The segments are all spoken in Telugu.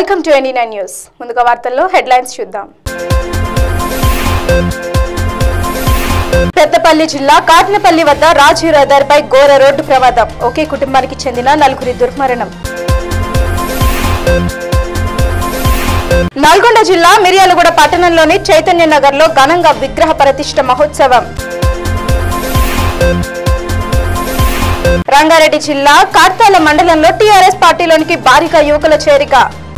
welcome to any nine news ముందుగా వార్తల్లో హెడ్లైన్స్ చూద్దాం పెద్దపల్లి జిల్లా కాట్నపల్లి వద్ద రాజీవ్ రహదారిపై ఘోర రోడ్డు ప్రమాదం ఒకే కుటుంబానికి చెందిన నలుగురి దుర్మరణం నల్గొండ జిల్లా మిర్యాలగూడ పట్టణంలోని చైతన్య నగర్ లో ఘనంగా విగ్రహ ప్రతిష్ఠ మహోత్సవం రంగారెడ్డి జిల్లా కార్తాల మండలంలో టీఆర్ఎస్ పార్టీలోనికి భారీగా యువకుల చేరిక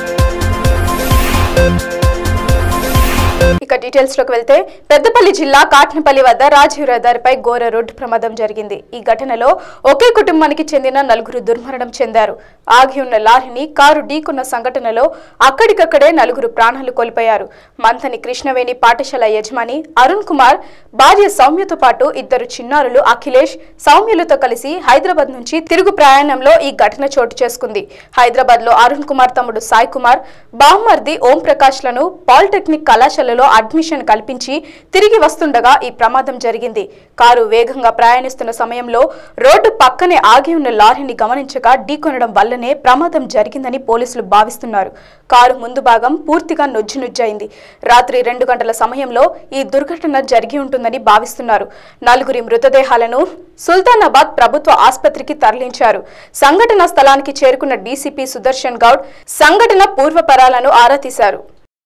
ఇక డీటెయిల్స్ లోకి వెళ్తే పెద్దపల్లి జిల్లా కాట్నపల్లి వద్ద రాజీవ్ రహదారిపై ఘోర రోడ్డు ప్రమాదం జరిగింది ఈ ఘటనలో ఒకే కుటుంబానికి చెందిన నలుగురు దుర్మరణం చెందారు ఆగి ఉన్న లారీని కారు ఢీకున్న సంఘటనలో అక్కడికక్కడే నలుగురు ప్రాణాలు కోల్పోయారు మంథని కృష్ణవేణి పాఠశాల యజమాని అరుణ్ కుమార్ భార్య సౌమ్యతో పాటు ఇద్దరు చిన్నారులు అఖిలేష్ సౌమ్యులతో కలిసి హైదరాబాద్ నుంచి తిరుగు ప్రయాణంలో ఈ ఘటన చోటు చేసుకుంది హైదరాబాద్ లో అరుణ్ కుమార్ తమ్ముడు సాయి కుమార్ బామ్మర్ది ఓం ప్రకాష్ లను పాలిటెక్నిక్ కళాశాలలో అడ్మిషన్ కల్పించి తిరిగి వస్తుండగా ఈ ప్రమాదం జరిగింది కారు వేగంగా ప్రయాణిస్తున్న సమయంలో రోడ్డు పక్కనే ఆగి ఉన్న లారీని గమనించక ఢీకొనడం వల్లనే ప్రమాదం జరిగిందని పోలీసులు భావిస్తున్నారు కారు ముందు భాగం పూర్తిగా నుజ్జు నుజ్జైంది రాత్రి రెండు గంటల సమయంలో ఈ దుర్ఘటన జరిగి ఉంటుందని భావిస్తున్నారు నలుగురి మృతదేహాలను సుల్తానాబాద్ ప్రభుత్వ ఆసుపత్రికి తరలించారు సంఘటన స్థలానికి చేరుకున్న డీసీపీ సుదర్శన్ గౌడ్ సంఘటన పూర్వపరాలను ఆరా తీశారు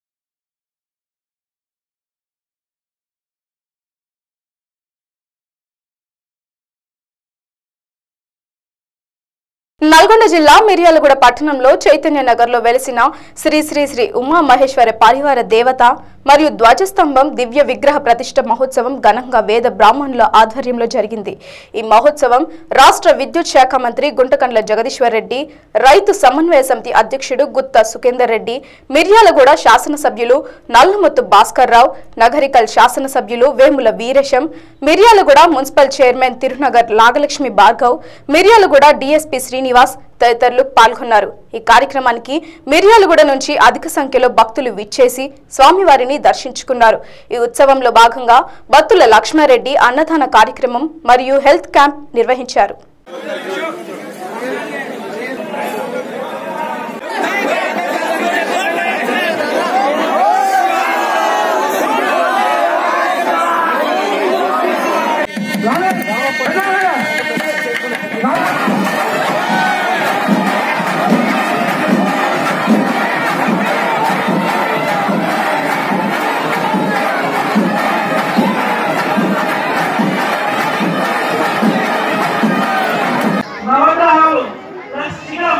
నల్గొండ జిల్లా మిర్యాలగూడ పట్టణంలో చైతన్య నగర్ లో వెలిసిన శ్రీ శ్రీ శ్రీ ఉమా మహేశ్వర పరివార దేవత మరియు ధ్వజస్తంభం దివ్య విగ్రహ ప్రతిష్ఠ మహోత్సవం ఘనంగా వేద బ్రాహ్మణుల ఆధ్వర్యంలో జరిగింది ఈ మహోత్సవం రాష్ట్ర విద్యుత్ శాఖ మంత్రి గుంటకండ్ల జగదీశ్వర్ రెడ్డి రైతు సమన్వయ సమితి అధ్యక్షుడు గుత్తా సుఖేందర్ రెడ్డి మిర్యాలగూడ శాసనసభ్యులు నల్లమొత్తు భాస్కర్ రావు నగరికల్ శాసనసభ్యులు Vemula Veeresham Miryalaguda municipal chairman Tirunagar Nagalakshmi Bhargav Miryalaguda DSP Srinivas తదితరులు పాల్గొన్నారు ఈ కార్యక్రమానికి మిర్యాలగూడ నుంచి అధిక సంఖ్యలో భక్తులు విచ్చేసి స్వామివారిని దర్శించుకున్నారు ఈ ఉత్సవంలో భాగంగా భక్తుల లక్ష్మారెడ్డి అన్నదాన కార్యక్రమం మరియు హెల్త్ క్యాంప్ నిర్వహించారు నవగ్రహాలు దర్శనం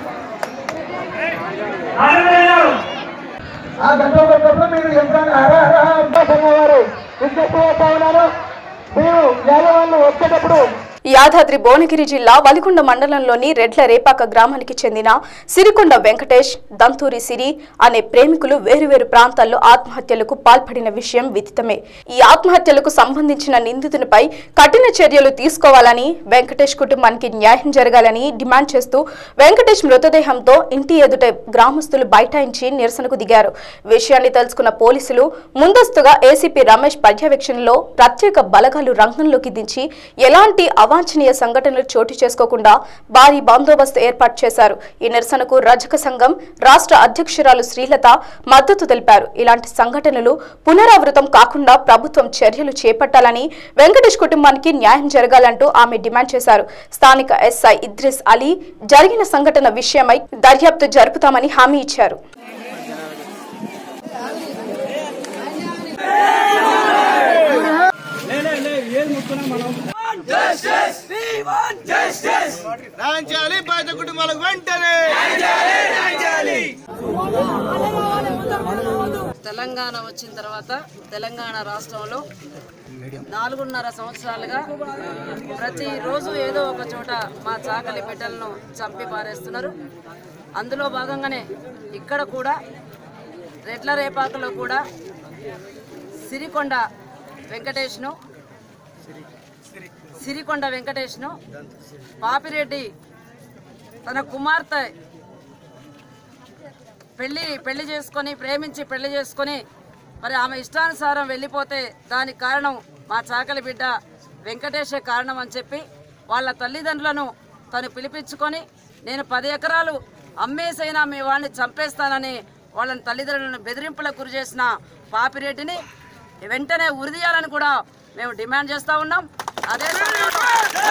నాగవేయాలు ఆ గంట కొట్టప్పుడు మీరు యంత్రాన్ని హర హర అబ్బాసన్న వారు విజ్ఞప్తి చేస్తా ఉన్నారు మీరు యాదవాళ్ళు వచ్చేటప్పుడు యాదాద్రి భువనగిరి జిల్లా వలికొండ మండలంలోని రెడ్ల రేపాక గ్రామానికి చెందిన సిరికొండ వెంకటేష్ దంతూరి సిరి అనే ప్రేమికులు వేరువేరు ప్రాంతాల్లో ఆత్మహత్యలకు పాల్పడిన విషయం విదితమే ఈ ఆత్మహత్యలకు సంబంధించిన నిందితునిపై కఠిన చర్యలు తీసుకోవాలని వెంకటేష్ కుటుంబానికి న్యాయం జరగాలని డిమాండ్ చేస్తూ వెంకటేష్ మృతదేహంతో ఇంటి ఎదుట గ్రామస్తులు బైఠాయించి నిరసనకు దిగారు విషయాన్ని తెలుసుకున్న పోలీసులు ముందస్తుగా ఏసీపీ రమేష్ పర్యవేక్షణలో ప్రత్యేక బలగాలు రంగంలోకి దించి ఎలాంటి అవాంఛనీయ సంఘటనలు చోటు చేసుకోకుండా భారీ బందోబస్తు ఏర్పాటు చేశారు ఈ నిరసనకు రజక సంఘం రాష్ట్ర అధ్యక్షురాలు శ్రీలత మద్దతు తెలిపారు ఇలాంటి సంఘటనలు పునరావృతం కాకుండా ప్రభుత్వం చర్యలు చేపట్టాలని వెంకటేష్ కుటుంబానికి న్యాయం జరగాలంటూ ఆమె డిమాండ్ చేశారు స్థానిక ఎస్ఐ ఇద్రిస్ అలీ జరిగిన సంఘటన విషయమై దర్యాప్తు జరుపుతామని హామీ ఇచ్చారు న్యాయం చేయాలి బాధిత కుటుంబాలకు వెంటనే తెలంగాణ వచ్చిన తర్వాత తెలంగాణ రాష్ట్రంలో నాలుగున్నర సంవత్సరాలుగా ప్రతిరోజు ఏదో ఒక చోట మా చాకలి బిడ్డలను చంపి పారేస్తున్నారు అందులో భాగంగానే ఇక్కడ కూడా రెడ్ల రేపాకలో కూడా సిరికొండ వెంకటేష్ను సిరికొండ వెంకటేష్ను పాపిరెడ్డి తన కుమార్తె పెళ్లి పెళ్లి చేసుకొని ప్రేమించి పెళ్లి చేసుకొని మరి ఆమె ఇష్టానుసారం వెళ్ళిపోతే దానికి కారణం మా చాకలి బిడ్డ వెంకటేశే కారణం అని చెప్పి వాళ్ళ తల్లిదండ్రులను తను పిలిపించుకొని నేను పది ఎకరాలు అమ్మేసైనా మీ వాడిని చంపేస్తానని వాళ్ళని తల్లిదండ్రులను బెదిరింపులకు గురి చేసిన పాపిరెడ్డిని వెంటనే ఉరిదీయాలని కూడా మేము డిమాండ్ చేస్తూ ఉన్నాం అదే సమయంలో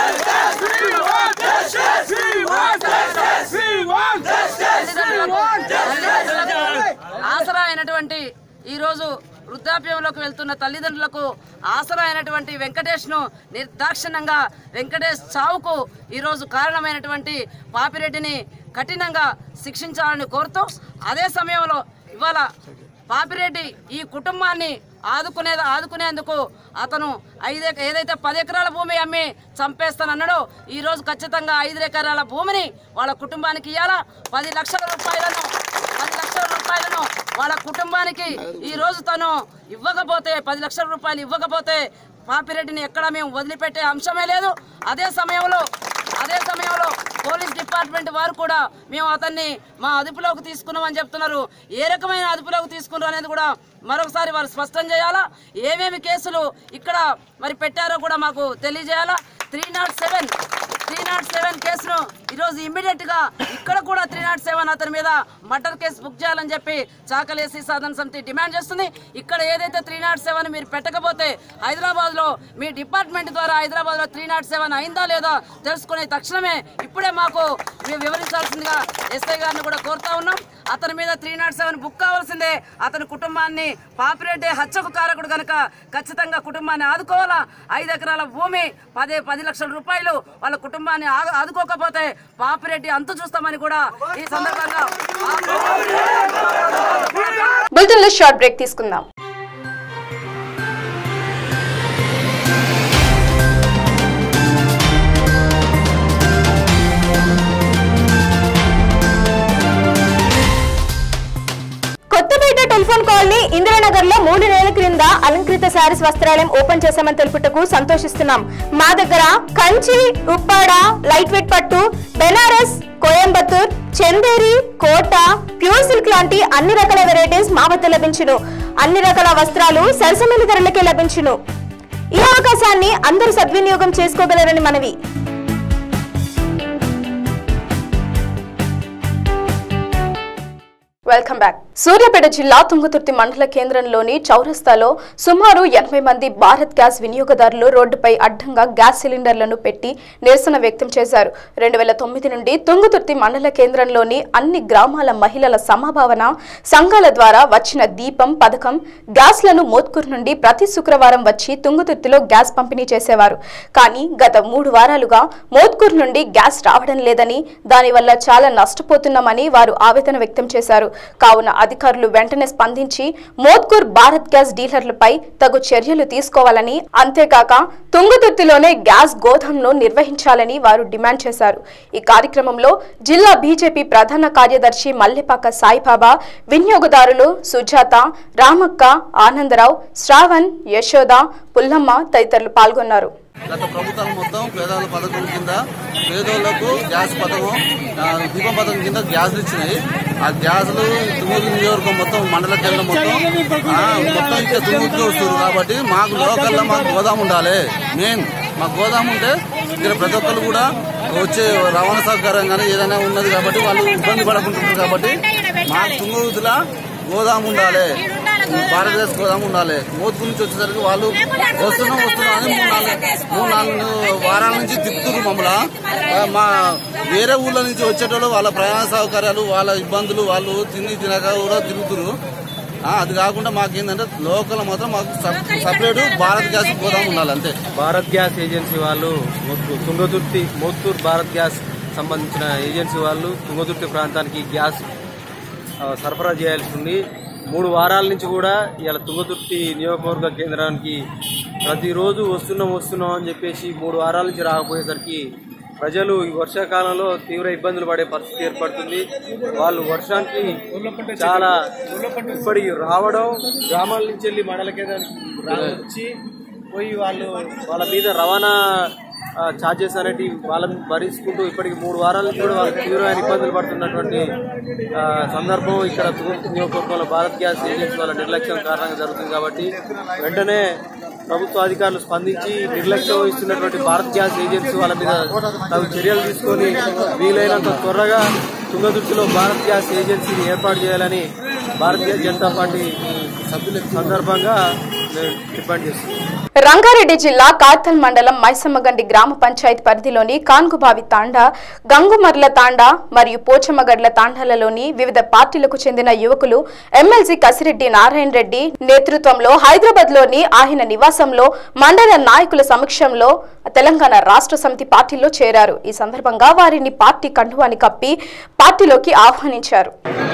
తల్లిదండ్రులకు తల్లిదండ్రులకు ఆసరా అయినటువంటి ఈరోజు వృద్ధాప్యంలోకి వెళ్తున్న తల్లిదండ్రులకు ఆసరా అయినటువంటి వెంకటేష్ను నిర్దాక్షిణ్యంగా వెంకటేష్ చావుకు ఈరోజు కారణమైనటువంటి పాపిరెడ్డిని కఠినంగా శిక్షించాలని కోరుతూ అదే సమయంలో ఇవాళ పాపిరెడ్డి ఈ కుటుంబాన్ని ఆదుకునే ఆదుకునేందుకు అతను ఐదు ఎక- ఏదైతే పది ఎకరాల భూమి అమ్మి చంపేస్తానన్నాడో ఈ రోజు ఖచ్చితంగా ఐదు ఎకరాల భూమిని వాళ్ళ కుటుంబానికి ఇవ్వాలా పది లక్షల రూపాయలను పది లక్షల రూపాయలను వాళ్ళ కుటుంబానికి ఈ రోజు తను ఇవ్వకపోతే పది లక్షల రూపాయలు ఇవ్వకపోతే పాపిరెడ్డిని ఎక్కడ మేము వదిలిపెట్టే అంశమే లేదు అదే సమయంలో అదే సమయంలో పోలీస్ డిపార్ట్మెంట్ వారు కూడా మేము అతన్ని మా అదుపులోకి తీసుకున్నామని చెప్తున్నారు ఏ రకమైన అదుపులోకి తీసుకున్నారు అనేది కూడా మరొకసారి వారు స్పష్టం చేయాలా ఏమేమి కేసులు ఇక్కడ మరి పెట్టారో కూడా మాకు తెలియజేయాలా three not seven three not seven కేసును ఈరోజు ఇమ్మీడియట్ గా ఇక్కడ కూడా త్రీ నాట్ సెవెన్ అతని మీద మర్డర్ కేసు బుక్ చేయాలని చెప్పి చాకలేసి సాధన సమితి డిమాండ్ చేస్తుంది ఇక్కడ ఏదైతే త్రీ నాట్ సెవెన్ మీరు పెట్టకపోతే హైదరాబాద్ లో మీ డిపార్ట్మెంట్ ద్వారా హైదరాబాద్ లో త్రీ నాట్ సెవెన్ అయిందా లేదా తెలుసుకునే తక్షణమే ఇప్పుడే మాకు మీరు వివరించాల్సిందిగా ఎస్ఐ గారిని కూడా కోరుతా ఉన్నాం అతని మీద త్రీ నాట్ సెవెన్ బుక్ కావాల్సిందే అతని కుటుంబాన్ని పాపిరెడ్డి హత్యకు కారకుడు కనుక ఖచ్చితంగా కుటుంబాన్ని ఆదుకోవాలా ఐదు ఎకరాల భూమి పదే పది లక్షల రూపాయలు వాళ్ళ కుటుంబాన్ని ఆ- ఆదుకోకపోతే పాపిరెడ్డి అంతు చూస్తామని కూడా ఈ సందర్భంగా బులెటిన్ లో షార్ట్ బ్రేక్ తీసుకుందాం కొత్తపేట టెలిఫోన్ కాలనీ ఇందిరానగర్ లో మూడు నెలల క్రింద అలంకృత శారీస్ వస్త్రాలయం ఓపెన్ చేశామని తెలుపుటకు సంతోషిస్తున్నాం మా దగ్గర కంచి ఉప్పాడ లైట్ వెయిట్ పట్టు బెనారస్ కోయంబత్తూర్ చందేరి కోట ప్యూర్ సిల్క్ లాంటి అన్ని రకాల వెరైటీస్ మా వద్ద లభించును అన్ని రకాల వస్త్రాలు సరసమైన ధరలకే లభించును ఈ అవకాశాన్ని అందరూ సద్వినియోగం చేసుకోగలరని మనవి వెల్కమ్ బ్యాక్ సూర్యాపేట జిల్లా తుంగతుర్తి మండల కేంద్రంలోని చౌరస్తాలో సుమారు ఎనభై మంది భారత్ గ్యాస్ వినియోగదారులు రోడ్డుపై అడ్డంగా గ్యాస్ సిలిండర్లను పెట్టి నిరసన వ్యక్తం చేశారు రెండు వేల తొమ్మిది నుండి తుంగతుర్తి మండల కేంద్రంలోని అన్ని గ్రామాల మహిళల సమభావన సంఘాల ద్వారా వచ్చిన దీపం పథకం గ్యాస్లను మోత్కూరు నుండి ప్రతి శుక్రవారం వచ్చి తుంగతుర్తిలో గ్యాస్ పంపిణీ చేసేవారు కానీ గత మూడు వారాలుగా మోత్కూరు నుండి గ్యాస్ రావడం లేదని దానివల్ల చాలా నష్టపోతున్నామని వారు ఆవేదన వ్యక్తం చేశారు కావున అధికారులు వెంటనే స్పందించి మోత్కూర్ భారత్ గ్యాస్ డీలర్లపై తగు చర్యలు తీసుకోవాలని అంతేకాక తుంగతుర్తిలోనే గ్యాస్ గోదాంను నిర్వహించాలని వారు డిమాండ్ చేశారు ఈ కార్యక్రమంలో జిల్లా బీజేపీ ప్రధాన కార్యదర్శి మల్లెపాక సాయిబాబా వినియోగదారులు సుజాత రామక్క ఆనందరావు శ్రావణ్ యశోద పుల్లమ్మ తదితరులు పాల్గొన్నారు గత ప్రభుత్వం మొత్తం పేదల పథకం కింద పేదోళ్లకు గ్యాస్ పథకం ఆ, దీపం పథకం కింద గ్యాస్లు ఇచ్చినాయి ఆ గ్యాస్లు తుమ్మూరు నియోజకవర్గం మొత్తం మండల కేంద్రం మొత్తం ఆ, మొత్తం ఇక్కడ తుమ్మూరుకి వస్తుంది కాబట్టి మాకు లోకల్లో మాకు గోదాం ఉండాలి మెయిన్ మాకు గోదాం ఉంటే ఇక్కడ ప్రతి ఒక్కరు కూడా వచ్చే రవాణా సౌకర్యం కానీ ఏదైనా ఉన్నది కాబట్టి వాళ్ళు ఇబ్బంది పడకుంటున్నారు కాబట్టి మాకు తుంగతులా గోదాం ఉండాలి భారతదేశ గోదాం ఉండాలి మోతు నుంచి వచ్చేసరికి వాళ్ళు వస్తున్నాం వస్తున్నాం అని మూడు నాలుగు మూడు నాలుగు వారాల నుంచి తిప్పుతున్నారు మమ్మల్ని ఆ, మా వేరే ఊళ్ళ నుంచి వచ్చేటోళ్ళు వాళ్ళ ప్రయాణ సౌకర్యాలు వాళ్ళ ఇబ్బందులు వాళ్ళు తిని తినక కూడా తిరుగుతున్నారు ఆ, అది కాకుండా మాకేంటంటే లోకల్ మాత్రం మాకు సపరేట్ భారత్ గ్యాస్ గోదాం ఉండాలి అంతే భారత్ గ్యాస్ ఏజెన్సీ వాళ్ళు మొత్తు- తుంగతుర్తి మోత్తూర్ భారత్ గ్యాస్ సంబంధించిన ఏజెన్సీ వాళ్ళు తుంగతుర్తి ప్రాంతానికి గ్యాస్ ఆ, సరఫరా చేయాల్సి ఉంది మూడు వారాల నుంచి కూడా ఇలా తుంగతుర్తి నియోజకవర్గ కేంద్రానికి ప్రతిరోజు వస్తున్నాం వస్తున్నాం అని చెప్పేసి మూడు వారాల నుంచి రాకపోయేసరికి ప్రజలు ఈ వర్షాకాలంలో తీవ్ర ఇబ్బందులు పడే పరిస్థితి ఏర్పడుతుంది వాళ్ళు వర్షానికి చాలా ఇప్పటికి రావడం గ్రామాల నుంచి వెళ్ళి మండల కేంద్రానికి రా- వచ్చి పోయి వాళ్ళు వాళ్ళ మీద రవాణా ఛార్జెస్ అనేవి వాళ్ళని భరించుకుంటూ ఇప్పటికి మూడు వారాల నుంచి కూడా వాళ్ళకి తీవ్రమైన ఇబ్బందులు పడుతున్నటువంటి ఆ, సందర్భం ఇక్కడ తూర్పు నియోజకవర్గంలో భారత్ గ్యాస్ ఏజెన్సీ వాళ్ళ నిర్లక్ష్యం కారణంగా జరుగుతుంది కాబట్టి వెంటనే ప్రభుత్వ అధికారులు స్పందించి నిర్లక్ష్యం వహిస్తున్నటువంటి భారత్ గ్యాస్ ఏజెన్సీ వాళ్ళ మీద తగు చర్యలు తీసుకొని వీలైనంత త్వరగా తుంగతుర్తిలో భారత్ గ్యాస్ ఏజెన్సీని ఏర్పాటు చేయాలని భారతీయ జనతా పార్టీ సభ్యుల సందర్భంగా నేను డిమాండ్ చేస్తున్నాను రంగారెడ్డి జిల్లా కార్తల్ మండలం మైసమ్మగండి గ్రామ పంచాయతీ పరిధిలోని కాన్గుబావి తాండా గంగుమర్ల తాండా మరియు పోచమ్మగడ్ల తాండాలలోని వివిధ పార్టీలకు చెందిన యువకులు ఎమ్మెల్సీ కసిరెడ్డి నారాయణ రెడ్డి నేతృత్వంలో హైదరాబాద్ లోని ఆయన నివాసంలో మండల నాయకుల సమక్షంలో తెలంగాణ రాష్ట్ర సమితి పార్టీలో చేరారు ఈ సందర్భంగా వారిని పార్టీ కండువాని కప్పి పార్టీలోకి ఆహ్వానించారు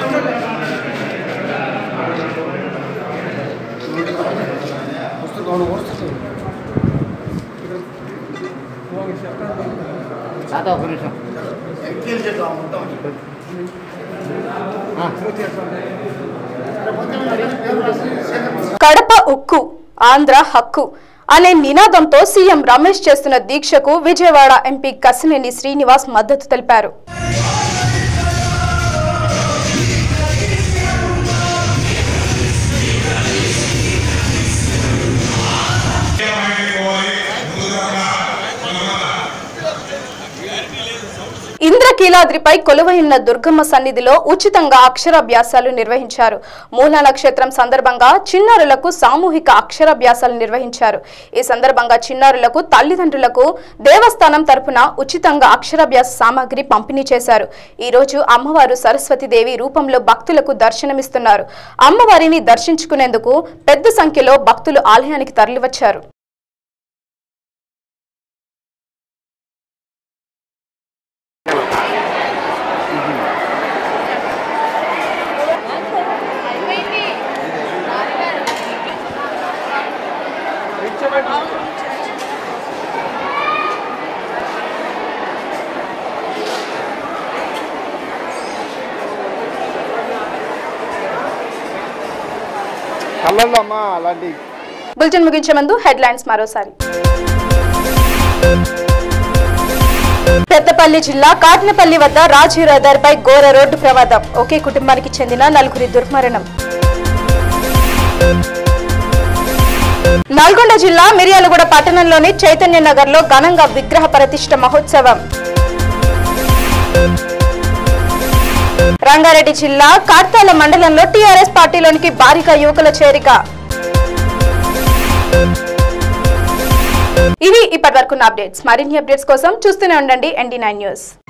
కడప ఉక్కు ఆంధ్ర హక్కు అనే నినాదంతో సీఎం రమేష్ చేస్తున్న దీక్షకు విజయవాడ ఎంపీ కసినేని శ్రీనివాస్ మద్దతు తెలిపారు ఇంద్రకీలాద్రిపై కొలువైన దుర్గమ్మ సన్నిధిలో ఉచితంగా అక్షరాభ్యాసాలు నిర్వహించారు మూల నక్షత్రం సందర్భంగా చిన్నారులకు సామూహిక అక్షరాభ్యాసాలు నిర్వహించారు ఈ సందర్భంగా చిన్నారులకు తల్లిదండ్రులకు దేవస్థానం తరపున ఉచితంగా అక్షరాభ్యాస సామాగ్రి పంపిణీ చేశారు ఈ రోజు అమ్మవారు సరస్వతీదేవి రూపంలో భక్తులకు దర్శనమిస్తున్నారు అమ్మవారిని దర్శించుకునేందుకు పెద్ద సంఖ్యలో భక్తులు ఆలయానికి తరలివచ్చారు కళ్ళల్లో అమ్మా అలాంటి బులెటిన్ ముగించే ముందు హెడ్లైన్స్ మరోసారి పెద్దపల్లి జిల్లా కాటినపల్లి వద్ద రాజీవ్ రహదారిపై ఘోర రోడ్డు ప్రమాదం ఒకే కుటుంబానికి చెందిన నలుగురి దుర్మరణం నల్గొండ జిల్లా మిర్యాలగూడ పట్టణంలోని చైతన్య నగర్ లో ఘనంగా విగ్రహ ప్రతిష్ఠ మహోత్సవం రంగారెడ్డి జిల్లా కార్తాల మండలంలో టీఆర్ఎస్ పార్టీలోనికి భారీగా యువకుల చేరిక ఇవి ఇప్పటి వరకు అప్డేట్స్ మరిన్ని అప్డేట్స్ కోసం చూస్తూనే ఉండండి ఎన్డీ నైన్ న్యూస్